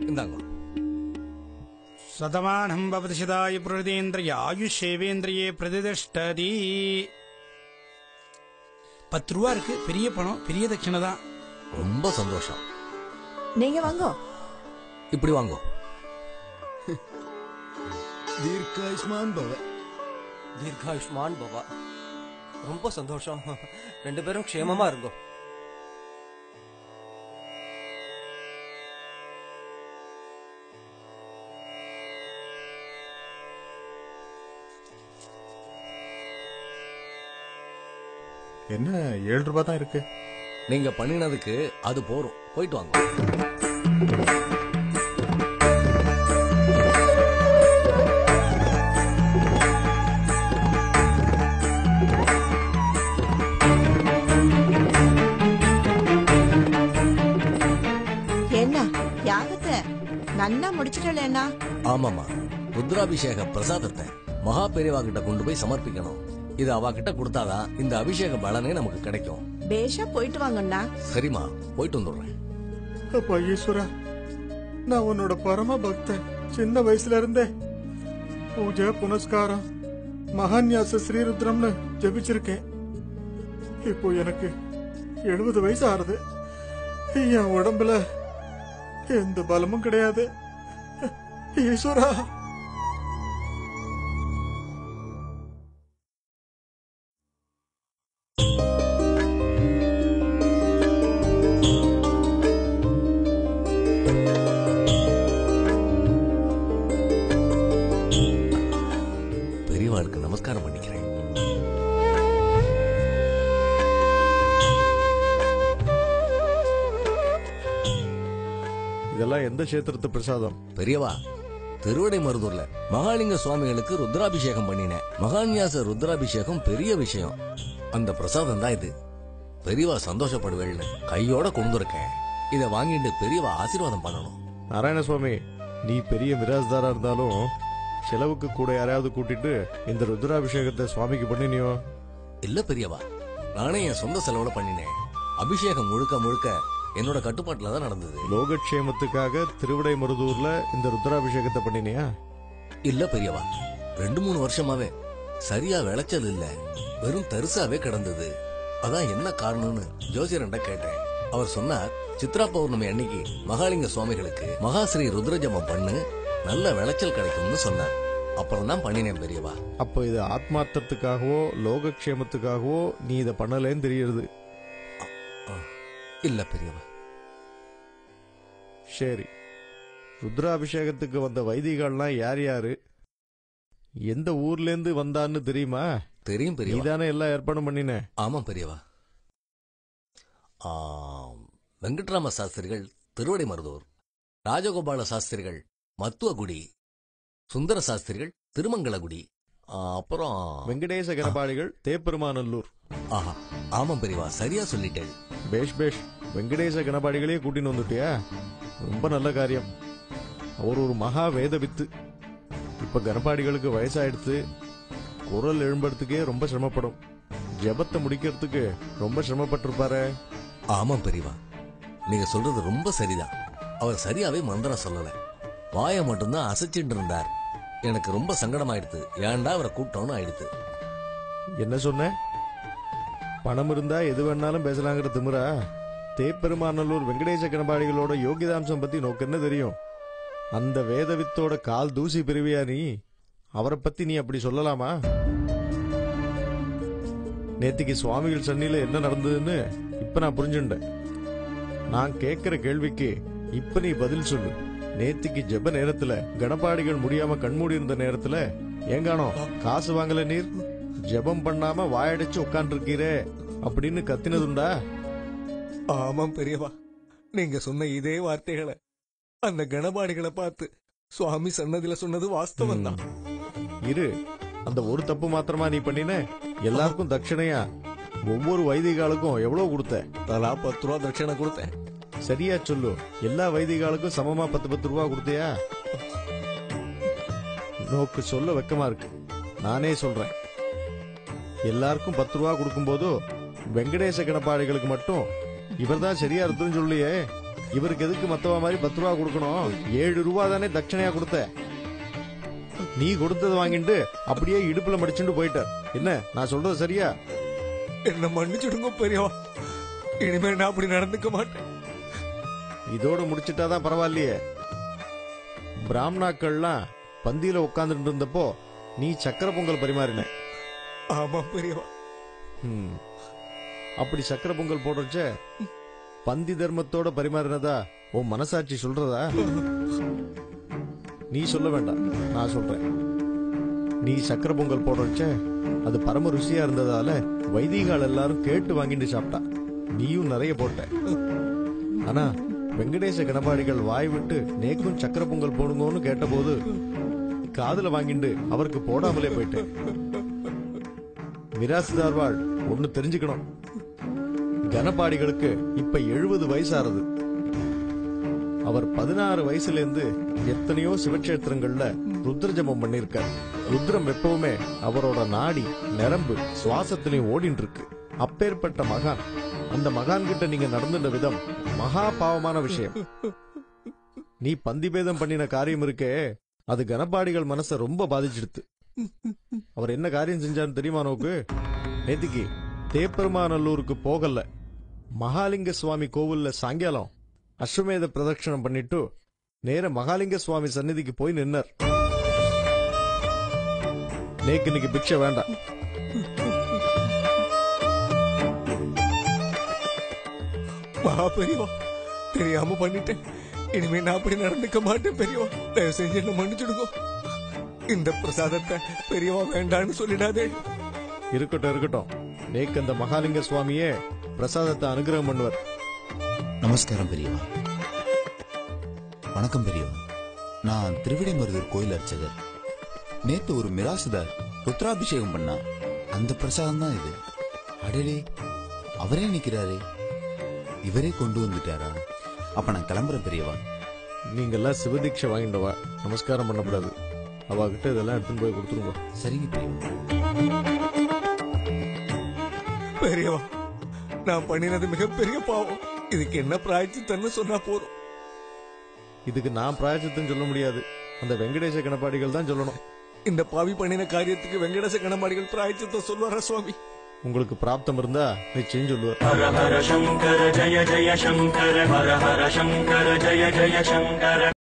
இந்தாங்க சதமானம் பவதி சிதாய பிரதேந்திரிய ஆயுஷேவேந்திரியே பிரதிதிஷ்டதி பத்து ரூபா இருக்கு பெரிய பணம் பெரிய தட்சிணை தான் ரொம்ப சந்தோஷம் நீங்க வாங்கோ இப்படி வாங்கோ தீர்க்காயுஷ்மான் பவ தீர்காயுஷ்மான் பவா ரொம்ப சந்தோஷம் ரெண்டு பேரும் க்ஷேமமா இருங்கோ என்ன ஏழு ரூபாய் தான் இருக்கு நீங்க பண்ணினதுக்கு அது போறோம் போயிட்டு வாங்க என்ன யாகத்தை நன்னா முடிச்சிட்டலேண்ணா ஆமாமா ருத்ராபிஷேக பிரசாதத்தை மகா பெரியவா கிட்ட கொண்டு போய் சமர்ப்பிக்கணும் இது அவ கிட்ட கொடுத்தாதான் இந்த அபிஷேக பலனே நமக்கு கிடைக்கும் பேஷா போயிட்டு வாங்கண்ணா சரிம்மா போயிட்டு வந்துடுறேன் அப்பா ஈஸ்வரா நான் உன்னோட பரம பக்தன் சின்ன வயசுல இருந்தே பூஜை புனஸ்காரம் மகான்யாச ஸ்ரீருத்ரம்னு ஜெபிச்சிருக்கேன் இப்போ எனக்கு எழுபது வயசு ஆறுது என் உடம்புல எந்த பலமும் கிடையாது ஈஸ்வரா பெரியவாளுக்கு நமஸ்காரம் பண்ணிக்கிறேன் இதெல்லாம் எந்த கஷேத்திரத்து பிரசாதம் பெரியவா திருவடை மருதூர்ல மகாலிங்க சுவாமிகளுக்கு ருத்ராபிஷேகம் பண்ணினேன் மகான்யாச ருத்ராபிஷேகம் பெரிய விஷயம் அந்த பிரசாதம் தான் இது பெரியவா சந்தோஷப்படுவேள்னு கையோட கொண்டிருக்கேன் இத வாங்கிட்டு பெரியவா ஆசீர்வாதம் பண்ணணும் நாராயணசுவாமி நீ பெரிய மிராஸ்தாரா இருந்தாலும் செலவுக்கு கூட யாரையாவது கூட்டிட்டு இந்த ருத்ராபிஷேகத்தை சுவாமிக்கு பண்ணினியோ இல்ல பெரியவா நானே என் சொந்த செலவுல பண்ணினேன் அபிஷேகம் முழுக்க முழுக்க என்னோட கட்டுப்பாட்டுல தான் நடந்தது லோகக்ஷேமத்துக்காக திருவிடை மருதூர்ல இந்த ருத்ராபிஷேகத்தை பண்ணினியா இல்ல பெரியவா ரெண்டு மூணு வருஷமாவே சரியா விளைச்சல் இல்ல வெறும் தரிசாவே கிடந்தது அதான் என்ன காரணம்னு ஜோசியரண்ட கேட்டேன் அவர் சொன்னார் சித்ரா பௌர்ணமி அன்னைக்கு மகாலிங்க சுவாமிகளுக்கு மகாஸ்ரீ ருத்ரஜபம் பண்ணு நல்ல விளைச்சல் கிடைக்கும்னு சொன்னார் அப்புறம் தான் பண்ணினேன் பெரியவா அப்போ இது ஆத்மார்த்தத்துக்காகவோ லோகக்ஷேமத்துக்காகவோ நீ இதை பண்ணலேன்னு தெரியுது இல்ல பெரியவா சரி ருத்ராபிஷேகத்துக்கு வந்த வைதிகள்லாம் யார் யாரு எந்த ஊர்ல இருந்து வந்தான்னு தெரியுமா தெரியும் பெரியவா நீதானே எல்லாம் ஏற்பாடும் பண்ணின ஆமாம் பெரியவா ஆம், வெங்கட்ராம சாஸ்திரிகள் திருவடை மருதூர் ராஜகோபால சாஸ்திரிகள் மத்துவகுடி சுந்தர சாஸ்திரிகள் திருமங்கலகுடி ஆ, அப்புறம் வெங்கடேச கணபாடிகள் தேப்பெருமாநல்லூர் ஆஹா ஆமாம் பெரியவா சரியா சொல்லிட்டேன் பேஷ் பேஷ் வெங்கடேச கணபாடிகளையே கூட்டின்னு வந்துட்டியா ரொம்ப நல்ல காரியம் அவர் ஒரு மகா வேத வித்து இப்ப கணபாடிகளுக்கு வயசாயிடுத்து குரல் எழும்புறதுக்கே ரொம்ப சிரமப்படும் ஜெபத்தை முடிக்கிறதுக்கு ரொம்ப சிரமப்பட்டிருப்பாரு ஆமாம் பெரியவா நீங்க சொல்றது ரொம்ப சரிதான் அவர் சரியாவே மந்திரம் சொல்லல வாயை மட்டும்தான் அசைச்சிட்டு இருந்தார் எனக்கு ரொம்ப சங்கடமாயிடுது ஏன்டா அவரை கூப்பிட்டோன்னு ஆயிடுது என்ன சொன்ன பணம் இருந்தா எது வேணாலும் பேசலாங்கிற திமிரா தேப்பெருமாநல்லூர் வெங்கடேச கணபாடிகளோட யோகிதாம்சம் பத்தி நோக்கு என்ன தெரியும் அந்த வேதவித்தோட கால் தூசி பிரிவியா நீ அவரை பத்தி நீ அப்படி சொல்லலாமா நேத்திக்கு சுவாமிகள் சன்னில என்ன நடந்ததுன்னு இப்ப நான் புரிஞ்சுட்டேன் நான் கேட்கிற கேள்விக்கு இப்ப நீ பதில் சொல்லு நேத்திக்கு ஜெப நேரத்துல கணபாடிகள் முடியாம கண்மூடி இருந்த நேரத்துல ஏங்கானோ காசு வாங்கல நீர் ஜெபம் பண்ணாம வாயடைச்சு உட்காந்துருக்கீரே அப்படின்னு கத்தினதுண்டா ஆமாம் பெரியவா நீங்க சொன்ன இதே வார்த்தைகளை அந்த கணபாடிகளை பார்த்து சுவாமி சன்னதில சொன்னது வாஸ்தவம் தான் இரு அந்த ஒரு தப்பு மாத்திரமா நீ பண்ணின எல்லாருக்கும் தட்சிணையா ஒவ்வொரு வைதிகாலுக்கும் எவ்வளவு கொடுத்த தலா பத்து ரூபா தட்சிணை கொடுத்தேன் சரியா சொல்லு எல்லா வைதிகாலுக்கும் சமமா பத்து பத்து ரூபா கொடுத்தியா நோக்கு சொல்ல வெக்கமா இருக்கு நானே சொல்றேன் எல்லாருக்கும் பத்து ரூபா கொடுக்கும்போது வெங்கடேச கணப்பாடிகளுக்கு மட்டும் இவர்தான் சரியா இருக்குன்னு சொல்லியே இவருக்கு எதுக்கு மத்தவ மாதிரி பத்து ரூபா கொடுக்கணும் ஏழு ரூபா தானே தட்சணையா கொடுத்த நீ கொடுத்தது வாங்கிட்டு அப்படியே இடுப்புல மடிச்சுட்டு போயிட்டார் என்ன நான் சொல்றது சரியா என்ன மன்னிச்சுடுங்க பெரியவா இனிமே நான் அப்படி நடந்துக்க மாட்டேன் இதோட முடிச்சிட்டாதான் பரவாயில்லையே பிராமணாக்கள்லாம் பந்தியில உட்கார்ந்துட்டு இருந்தப்போ நீ சக்கரை பொங்கல் பரிமாறின ஆமா பெரியவா ம். அப்படி சக்கரை பொங்கல் போடுறச்ச பந்தி தர்மத்தோட பரிமாறினதா உன் மனசாட்சி சொல்றதா நீ சொல்ல வேண்டாம் நான் சொல்றேன் நீ சக்கரை பொங்கல் போடுறச்ச அது பரம ருசியா இருந்ததால வைதிகால் எல்லாரும் கேட்டு வாங்கிட்டு சாப்பிட்டா நீயும் நிறைய போட்ட ஆனா வெங்கடேச கணபாடிகள் வாய் விட்டு நேக்கும் சக்கரை பொங்கல் போடுங்கன்னு கேட்டபோது காதுல வாங்கிட்டு அவருக்கு போடாமலே போயிட்டேன் மிராசுதார்வாள் ஒண்ணு தெரிஞ்சுக்கணும் கனபாடிகளுக்கு இப்ப எழுபது வயசாறது அவர் பதினாறு வயசுல இருந்து எத்தனையோ சிவக்ஷேத்திரங்கள்ல ருத்ர ஜபம் பண்ணிருக்கார் ருத்ரம் எப்பவுமே அவரோட நாடி நரம்பு சுவாசத்திலையும் ஓடின்னு இருக்கு அப்பேற்பட்ட மகான் அந்த மகான் கிட்ட நீங்க நடந்துட்ட விதம் மகா பாவமான விஷயம் நீ பந்திபேதம் பண்ணின காரியம் இருக்கே அது கனபாடிகள் மனச ரொம்ப பாதிச்சிடுத்து அவர் என்ன காரியம் செஞ்சாருன்னு தெரியுமா நோக்கு நேத்திக்கு தேப்பெருமாநல்லூருக்கு போகல மகாலிங்க சுவாமி கோவில்ல சாயங்காலம் அஸ்வமேத பிரதட்சணம் பண்ணிட்டு நேர மகாலிங்க சுவாமி சந்நிதிக்கு போய் நின்னர் நேக்கு இன்னைக்கு பிக்ஷை வேண்டாம் மகா பெரியவா தெரியாம பண்ணிட்டேன் இனிமே நான் அப்படி நடந்துக்க மாட்டேன் பெரியவா தயவு செஞ்சு என்ன மன்னிச்சுடுங்க இந்த பிரசாதத்தை பெரியவா வேண்டான்னு சொல்லிடாதே இருக்கட்டும் இருக்கட்டும் நேக்கு அந்த மகாலிங்க சுவாமியே பிரசாதத்தை அனுகிரகம் பண்ணுவார் நமஸ்காரம் பெரியவா வணக்கம் பெரியவா நான் திருவிடைமருதூர் கோயில் அர்ச்சகர் நேத்து ஒரு மிராசுதார் ருத்ராபிஷேகம் பண்ணா அந்த பிரசாதம் தான் இது அடடே அவரே நிக்கிறாரே இவரே கொண்டு வந்துட்டாரா அப்ப நான் கிளம்புறேன் பெரியவா நீங்கெல்லாம் சிவதீட்சை வாங்கிட்டவா நமஸ்காரம் பண்ணக்கூடாது அவகிட்ட இதெல்லாம் எடுத்துன்னு போய் கொடுத்துருங்க சரிங்க பெரியவா பெரியவா நான் பண்ணினது மிகப்பெரிய பாவம் இதுக்கு என்ன பிராய்ச்சித்தன்னு சொன்னா போதும் இதுக்கு நான் பிராயச்சித்தம் சொல்ல முடியாது அந்த வெங்கடேச கணப்பாடிகள் தான் சொல்லணும் இந்த பாவி பண்ணின காரியத்துக்கு வெங்கடேச கணமாடிகள் பிராய்ச்சித்தம் சொல்வாரா சுவாமி உங்களுக்கு பிராப்தம் இருந்தா நிச்சயம் சொல்லுவார் हर हर शङ्कर जय जय शङ्कर हर हर शङ्कर जय जय शङ्कर